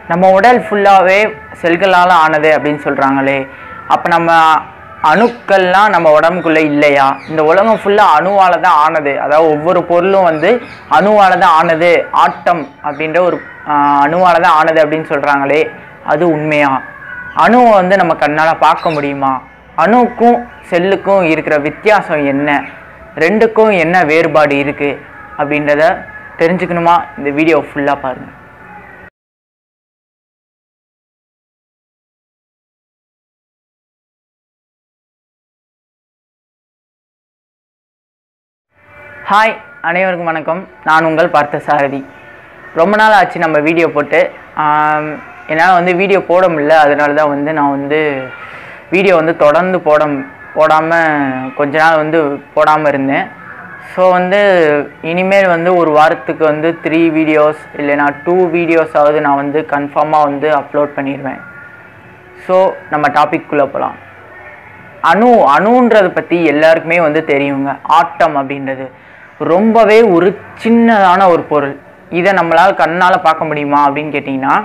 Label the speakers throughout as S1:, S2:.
S1: நம்ம உடல் ஃபுல்லாகவே செல்களால் ஆனது அப்படின்னு சொல்கிறாங்களே அப்போ நம்ம அணுக்கள்லாம் நம்ம உடம்புக்குள்ளே இல்லையா இந்த உலகம் ஃபுல்லாக அணுவால் தான் ஆனது அதாவது ஒவ்வொரு பொருளும் வந்து அணுவால் தான் ஆனது ஆட்டம் அப்படின்ற ஒரு அணுவால் தான் ஆனது அப்படின்னு சொல்கிறாங்களே அது உண்மையா அணுவை வந்து நம்ம கண்ணால் பார்க்க முடியுமா அணுக்கும் செல்லுக்கும் இருக்கிற வித்தியாசம் என்ன ரெண்டுக்கும் என்ன வேறுபாடு இருக்குது அப்படின்றத தெரிஞ்சுக்கணுமா இந்த வீடியோ ஃபுல்லாக பாருங்கள் ஹாய் அனைவருக்கும் வணக்கம் நான் உங்கள் பார்த்த சாரதி ரொம்ப நாள் ஆச்சு நம்ம வீடியோ போட்டு ஆம், என்னால் வந்து வீடியோ போட முடியல அதனால தான் வந்து நான் வந்து வீடியோ வந்து தொடர்ந்து போட போடாமல் கொஞ்ச நாள் வந்து போடாமல் இருந்தேன் ஸோ வந்து இனிமேல் வந்து ஒரு வாரத்துக்கு வந்து த்ரீ வீடியோஸ் இல்லைனா டூ வீடியோஸாவது நான் வந்து கன்ஃபார்மாக வந்து அப்லோட் பண்ணிடுவேன் ஸோ நம்ம டாபிக்குள்ளே போகலாம் அணு அணுன்றதை பற்றி எல்லாருக்குமே வந்து தெரியுங்க ஆட்டம் அப்படின்றது ரொம்பவே ஒரு சின்னதான ஒரு பொருள் இதை நம்மளால் கண்ணால் பார்க்க முடியுமா அப்படின்னு கேட்டிங்கன்னா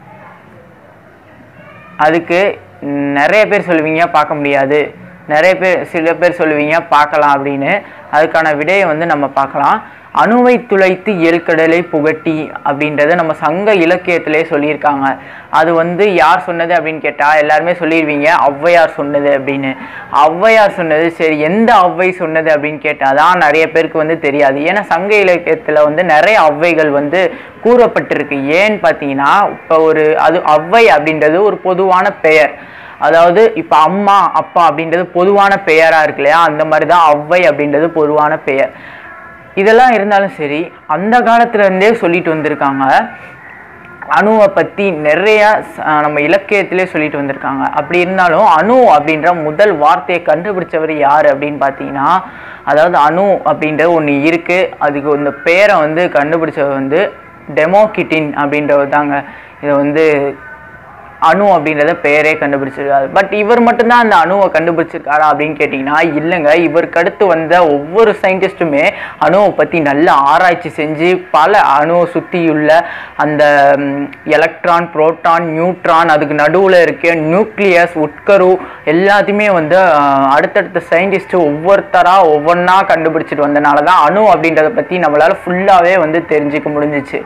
S1: அதுக்கு நிறைய பேர் சொல்லுவீங்க பார்க்க முடியாது நிறைய பேர் சில பேர் சொல்லுவீங்க பார்க்கலாம் அப்படின்னு அதுக்கான விடையை வந்து நம்ம பார்க்கலாம் அணுவை துளைத்து இயல்கடலை புகட்டி அப்படின்றத நம்ம சங்க இலக்கியத்திலே சொல்லியிருக்காங்க அது வந்து யார் சொன்னது அப்படின்னு கேட்டால் எல்லாருமே சொல்லிடுவீங்க ஔவையார் சொன்னது அப்படின்னு ஔவையார் சொன்னது சரி எந்த ஔவை சொன்னது அப்படின்னு கேட்டால் தான் நிறைய பேருக்கு வந்து தெரியாது ஏன்னா சங்க இலக்கியத்தில் வந்து நிறைய ஔவைகள் வந்து கூறப்பட்டிருக்கு ஏன்னு பார்த்தீங்கன்னா இப்போ ஒரு அது ஔவை அப்படின்றது ஒரு பொதுவான பெயர் அதாவது இப்போ அம்மா அப்பா அப்படின்றது பொதுவான பெயராக இருக்கு இல்லையா அந்த மாதிரி தான் ஔவை அப்படின்றது பொதுவான பெயர் இதெல்லாம் இருந்தாலும் சரி அந்த காலத்துல இருந்தே சொல்லிட்டு வந்திருக்காங்க அணுவை பற்றி நிறைய ச- நம்ம இலக்கியத்திலே சொல்லிட்டு வந்திருக்காங்க அப்படி இருந்தாலும் அணு அப்படின்ற முதல் வார்த்தையை கண்டுபிடிச்சவர் யார் அப்படின்னு பார்த்தீங்கன்னா அதாவது அணு அப்படின்ற ஒன்று இருக்குது அதுக்கு இந்த பேரை வந்து கண்டுபிடிச்சவர் வந்து டெமோகிட்டின் அப்படின்றவர் தாங்க இதை வந்து அணு அப்படின்றத பெயரே கண்டுபிடிச்சிருக்காரு பட் இவர் மட்டும்தான் அந்த அணுவை கண்டுபிடிச்சிருக்காரா அப்படின்னு கேட்டிங்கன்னா இல்லைங்க இவருக்கு அடுத்து வந்த ஒவ்வொரு சயின்டிஸ்ட்டுமே அணுவை பற்றி நல்ல ஆராய்ச்சி செஞ்சு பல அணுவை சுற்றியுள்ள அந்த எலக்ட்ரான் புரோட்டான் நியூட்ரான் அதுக்கு நடுவில் இருக்க நியூக்ளியஸ் உட்கரு எல்லாத்தையுமே வந்து அஹ், அடுத்தடுத்த சயின்டிஸ்ட்டு ஒவ்வொருத்தராக ஒவ்வொன்றா கண்டுபிடிச்சிட்டு வந்தனால தான் அணு அப்படின்றத பற்றி நம்மளால் ஃபுல்லாகவே வந்து தெரிஞ்சுக்க முடிஞ்சிச்சு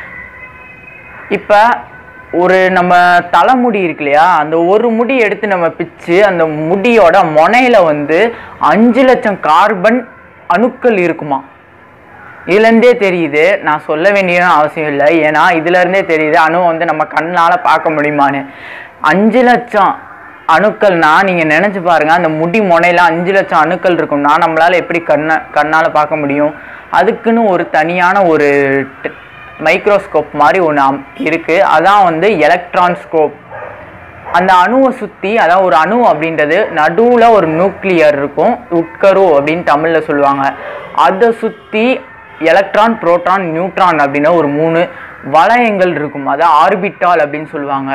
S1: இப்போ ஒரு நம்ம தலைமுடி இருக்கு இல்லையா அந்த ஒரு முடி எடுத்து நம்ம பிச்சு அந்த முடியோட முனையில வந்து அஞ்சு லட்சம் கார்பன் அணுக்கள் இருக்குமா இதுலேருந்தே தெரியுது நான் சொல்ல வேண்டிய அவசியம் இல்லை ஏன்னா இதுலேருந்தே தெரியுது அணுவை வந்து நம்ம கண்ணால் பார்க்க முடியுமான்னு அஞ்சு லட்சம் அணுக்கள்னா நீங்கள் நினச்சி பாருங்கள் அந்த முடி முனையில் அஞ்சு லட்சம் அணுக்கள் இருக்கும்னா நம்மளால் எப்படி கண்ணை கண்ணால் பார்க்க முடியும் அதுக்குன்னு ஒரு தனியான ஒரு மைக்ரோஸ்கோப் மாதிரி ஒன்று இருக்குது அதான் வந்து எலக்ட்ரான் ஸ்கோப் அந்த அணுவை சுற்றி அதாவது ஒரு அணு அப்படின்றது நடுவில் ஒரு நியூக்ளியர் இருக்கும் உட்கரு அப்படின்னு தமிழில் சொல்லுவாங்க அதை சுற்றி எலக்ட்ரான் புரோட்டான் நியூட்ரான் அப்படின்னா ஒரு மூணு வளையங்கள் இருக்கும் அதான் ஆர்பிட்டால் அப்படின்னு சொல்லுவாங்க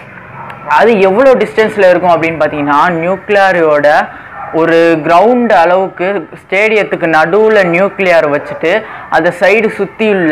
S1: அது எவ்வளோ டிஸ்டன்ஸில் இருக்கும் அப்படின்னு பார்த்தீங்கன்னா நியூக்ளியரோட ஒரு கிரவுண்ட் அளவுக்கு ஸ்டேடியத்துக்கு நடுவில் நியூக்ளியர் வச்சுட்டு அதை சைடு சுற்றியுள்ள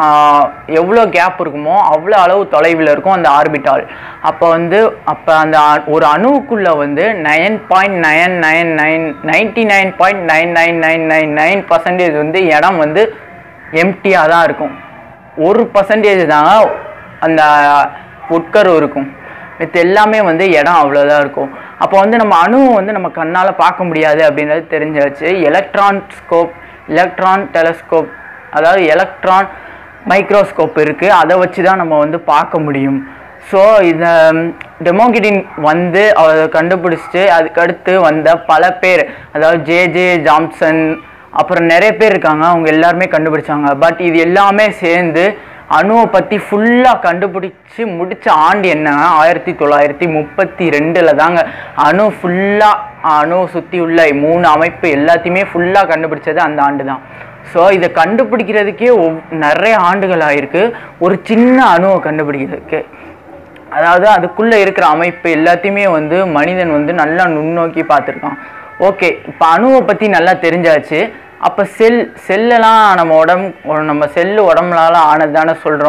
S1: எவ்வளோ கேப் இருக்குமோ அவ்வளோ அளவு தொலைவில் இருக்கும் அந்த ஆர்பிட்டால் அப்போ வந்து அப்போ அந்த அ- ஒரு அணுவுக்குள்ளே வந்து nine point nine nine nine ninety nine point nine nine nine nine nine percentage வந்து இடம் வந்து எம்டியாக தான் இருக்கும் ஒரு பர்சன்டேஜ் தாங்க அந்த உட்கரு இருக்கும் மித்த எல்லாமே வந்து இடம் அவ்வளோதான் இருக்கும் அப்போ வந்து நம்ம அணுவை வந்து நம்ம கண்ணால் பார்க்க முடியாது அப்படின்றது தெரிஞ்சாச்சு எலக்ட்ரான் ஸ்கோப் எலக்ட்ரான் டெலஸ்கோப் அதாவது எலக்ட்ரான் மைக்ரோஸ்கோப் இருக்குது அதை வச்சு தான் நம்ம வந்து பார்க்க முடியும் ஸோ இந்த டெமோகிட்டின் வந்து அதை கண்டுபிடிச்சிட்டு அதுக்கடுத்து வந்த பல பேர் அதாவது ஜே ஜே ஜாம்சன் அப்புறம் நிறைய பேர் இருக்காங்க அவங்க எல்லாருமே கண்டுபிடிச்சாங்க பட் இது எல்லாமே சேர்ந்து அணுவை பற்றி ஃபுல்லாக கண்டுபிடிச்சி முடிச்ச ஆண்டு என்னன்னா ஆயிரத்தி தொள்ளாயிரத்தி முப்பத்தி ரெண்டில் தாங்க அணு ஃபுல்லாக அணு சுற்றி உள்ள மூணு அமைப்பு எல்லாத்தையுமே ஃபுல்லாக கண்டுபிடிச்சது அந்த ஆண்டு தான் ஸோ இதை கண்டுபிடிக்கிறதுக்கே ஒவ் நிறைய ஆண்டுகள் ஆயிருக்கு ஒரு சின்ன அணுவை கண்டுபிடிக்கிறதுக்கு அதாவது அதுக்குள்ளே இருக்கிற அமைப்பு எல்லாத்தையுமே வந்து மனிதன் வந்து நல்லா நுண்ணோக்கி பார்த்துருக்கான் ஓகே இப்போ அணுவை பற்றி நல்லா தெரிஞ்சாச்சு அப்போ செல் செல்லெல்லாம் நம்ம உடம்பு நம்ம செல்லு உடம்புலால ஆனது தானே சொல்கிறோம்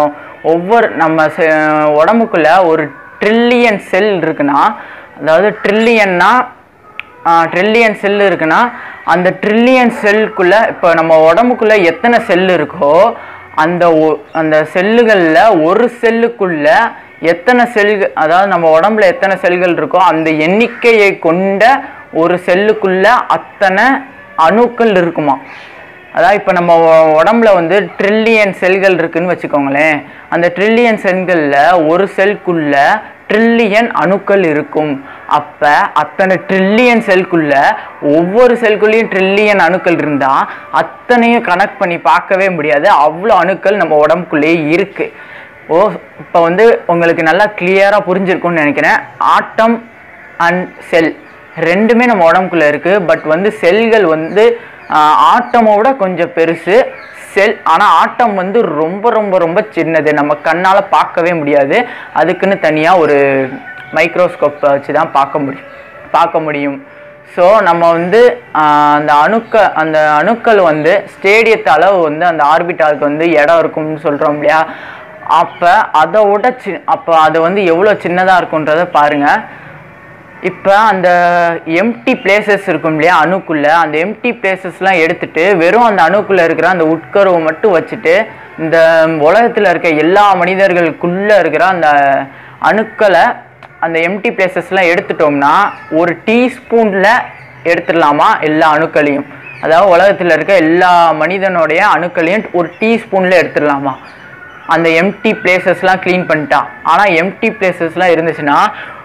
S1: ஒவ்வொரு நம்ம செ- உடம்புக்குள்ள ஒரு ட்ரில்லியன் செல் இருக்குன்னா அதாவது ட்ரில்லியன்னா ட்ரில்லியன் செல் இருக்குன்னா அந்த ட்ரில்லியன் செல்லுக்குள்ள இப்போ நம்ம உடம்புக்குள்ள எத்தனை செல் இருக்கோ அந்த ஒ- அந்த செல்லுகளில் ஒரு செல்லுக்குள்ள எத்தனை செல்கள் அதாவது நம்ம உடம்புல எத்தனை செல்கள் இருக்கோ அந்த எண்ணிக்கையை கொண்ட ஒரு செல்லுக்குள்ள அத்தனை அணுக்கள் இருக்குமா அதாவது இப்போ நம்ம உ- உடம்புல வந்து ட்ரில்லியன் செல்கள் இருக்குன்னு வச்சுக்கோங்களேன் அந்த ட்ரில்லியன் செல்களில் ஒரு செல்குள்ள ட்ரில்லியன் அணுக்கள் இருக்கும் அப்போ அத்தனை ட்ரில்லியன் செல்குள்ள ஒவ்வொரு செல்குள்ளேயும் ட்ரில்லியன் அணுக்கள் இருந்தால் அத்தனையும் கனெக்ட் பண்ணி பார்க்கவே முடியாது அவ்வளோ அணுக்கள் நம்ம உடம்புக்குள்ளேயே இருக்கு ஓ இப்போ வந்து உங்களுக்கு நல்லா கிளியராக புரிஞ்சிருக்கும்னு நினைக்கிறேன் ஆட்டம் அண்ட் செல் ரெண்டுமே நம்ம உடம்புக்குள்ள இருக்கு பட் வந்து செல்கள் வந்து ஆஹ், ஆட்டமை விட கொஞ்சம் பெருசு செல் ஆனால் ஆட்டம் வந்து ரொம்ப ரொம்ப ரொம்ப சின்னது நம்ம கண்ணால் பார்க்கவே முடியாது அதுக்குன்னு தனியாக ஒரு மைக்ரோஸ்கோப் வச்சு தான் பார்க்க முடியும் பார்க்க முடியும் ஸோ நம்ம வந்து ஆஹ், அந்த அணுக்க அந்த அணுக்கள் வந்து ஸ்டேடியத்து அளவு வந்து அந்த ஆர்பிட்டாலுக்கு வந்து இடம் இருக்கும்னு சொல்கிறோம் இல்லையா அப்போ அதை விட சி அப்போ அது வந்து எவ்வளோ சின்னதாக இருக்குன்றதை பாருங்கள் இப்போ அந்த எம்டி பிளேசஸ் இருக்கும் இல்லையா அணுக்குள்ள அந்த எம்டி பிளேசஸ்லாம் எடுத்துட்டு வெறும் அந்த அணுக்குள்ள இருக்கிற அந்த உட்கருவை மட்டும் வச்சுட்டு இந்த உலகத்தில் இருக்க எல்லா மனிதர்களுக்குள்ள இருக்கிற அந்த அணுக்களை அந்த எம்டி பிளேசஸ்லாம் எடுத்துட்டோம்னா ஒரு டீஸ்பூனில் எடுத்துடலாமா எல்லா அணுக்களையும் அதாவது உலகத்தில் இருக்க எல்லா மனிதனுடைய அணுக்களையும் ஒரு டீஸ்பூனில் எடுத்துடலாமா அந்த எம்டி பிளேசஸ்லாம் க்ளீன் பண்ணிட்டா ஆனால் எம்டி பிளேசஸ்லாம் இருந்துச்சுன்னா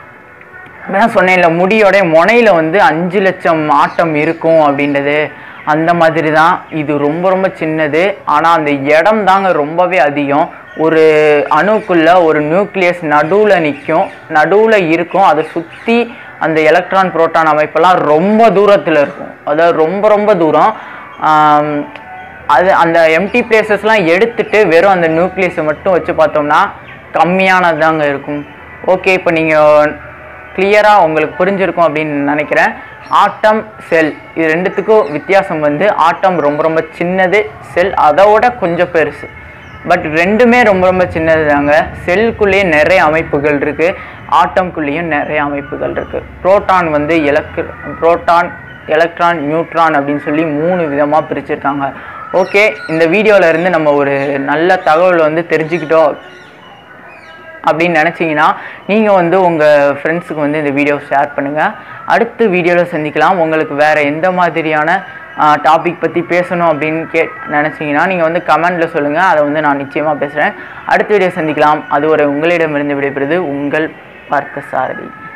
S1: நான் சொன்னேன்ல முடியோட முனையில வந்து அஞ்சு லட்சம் ஆட்டம் இருக்கும் அப்படின்றது அந்த மாதிரி தான் இது ரொம்ப ரொம்ப சின்னது ஆனால் அந்த இடம் தாங்க ரொம்பவே அதிகம் ஒரு அணுக்குள்ள ஒரு நியூக்ளியஸ் நடுவில் நிற்கும் நடுவில் இருக்கும் அதை சுற்றி அந்த எலக்ட்ரான் புரோட்டான் அமைப்பெல்லாம் ரொம்ப தூரத்தில் இருக்கும் அதாவது ரொம்ப ரொம்ப தூரம் ஆம், அது அந்த எம்டி பிளேசஸ்லாம் எடுத்துட்டு வெறும் அந்த நியூக்ளியஸை மட்டும் வச்சு பார்த்தோம்னா கம்மியானது தாங்க இருக்கும் ஓகே இப்போ நீங்கள் கிளியராக உங்களுக்கு புரிஞ்சிருக்கும் அப்படின்னு நினைக்கிறேன் ஆட்டம் செல் இது ரெண்டுத்துக்கும் வித்தியாசம் வந்து ஆட்டம் ரொம்ப ரொம்ப சின்னது செல் அதோட கொஞ்சம் பெருசு பட் ரெண்டுமே ரொம்ப ரொம்ப சின்னது தாங்க செல்குள்ளேயே நிறைய அமைப்புகள் இருக்குது ஆட்டம்குள்ளேயும் நிறைய அமைப்புகள் இருக்குது புரோட்டான் வந்து எலக்ட்ர புரோட்டான் எலக்ட்ரான் நியூட்ரான் அப்படின்னு சொல்லி மூணு விதமாக பிரிச்சிருக்காங்க ஓகே இந்த வீடியோவில் இருந்து நம்ம ஒரு நல்ல தகவல் வந்து தெரிஞ்சுக்கிட்டோம் அப்படின்னு நினச்சிங்கன்னா நீங்கள் வந்து உங்கள் ஃப்ரெண்ட்ஸுக்கு வந்து இந்த வீடியோ ஷேர் பண்ணுங்கள் அடுத்த வீடியோவில் சந்திக்கலாம் உங்களுக்கு வேறு எந்த மாதிரியான டாபிக் பற்றி பேசணும் அப்படின்னு கே நினச்சிங்கன்னா நீங்கள் வந்து கமெண்டில் சொல்லுங்கள் அதை வந்து நான் நிச்சயமாக பேசுகிறேன் அடுத்த வீடியோ சந்திக்கலாம் அது ஒரு உங்களிடமிருந்து விடைபெறுது உங்கள் பார்க்க சாரதி